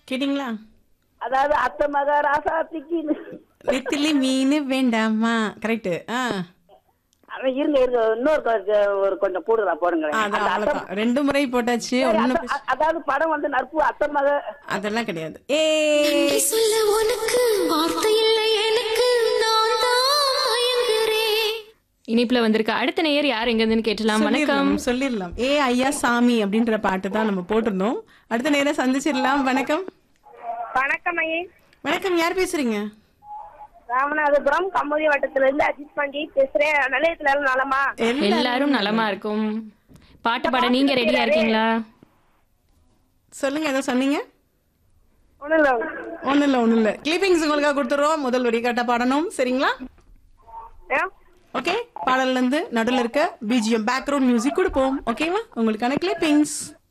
கேட்டிங்களா அதாவது அத்தை மக ராசாத்திக்கு நெத்திலி மீன் வேண்டாமா கரெக்ட் ஆ அவன் இருங்க இருங்க இன்னொரு கொ- ஒரு கொஞ்சம் கூடுதலா போடுங்களேன் அதான் அந்த அத்தை- அவ்வளவுதான் ரெண்டு முறை போட்டாச்சு சரி, ஒண்ணு அத்தை- அ- அதாவது படம் வந்து நட்பு அத்தை மக அதெல்லாம் கிடையாது ஏ நன்றி சொல்ல உனக்கு வார்த்தை இல்லை எனக்கு நான் தான் மயங்குறேன் இனிப்புல வந்திருக்க அடுத்த நேயர் யார் எங்க இருந்துன்னு கேட்டலாம் வணக்கம் சொல்லிடலாம் சொல்லிடலாம் ஏ ஐயா சாமி அப்படின்ற பாட்டு தான் நம்ம போட்டிருந்தோம் அடுத்த நேரம் சந்திச்சிடலாம் வணக்கம் வணக்கம் ஐயே வணக்கம் யார் பேசுறீங்க ராமநாதபுரம் கம்மூரி வட்டத்துல இருந்து அஜித் பாண்டி பேசுறேன் நிலையத்துல எல்லாம் நலமா எல்லாரும் நலமா இருக்கும் பாட்டு பாட நீங்க ரெடியா இருக்கீங்களா சொல்லுங்க ஏதோ சொன்னீங்க ஒண்ணும் இல்ல ஒண்ணும் இல்ல ஒண்ணும் இல்ல கிளிப்பிங்ஸ் உங்களுக்காக கொடுத்துறோம் முதல் வரி கரெக்டா பாடணும் சரிங்களா ஏன்? ஓகே பாடல்ல இருந்து நடுவில் இருக்க பிஜிஎம் பேக்ரவுண்ட் மியூசிக் கொடுப்போம் ஓகேவா உங்களுக்கான கிளிப்பிங்ஸ்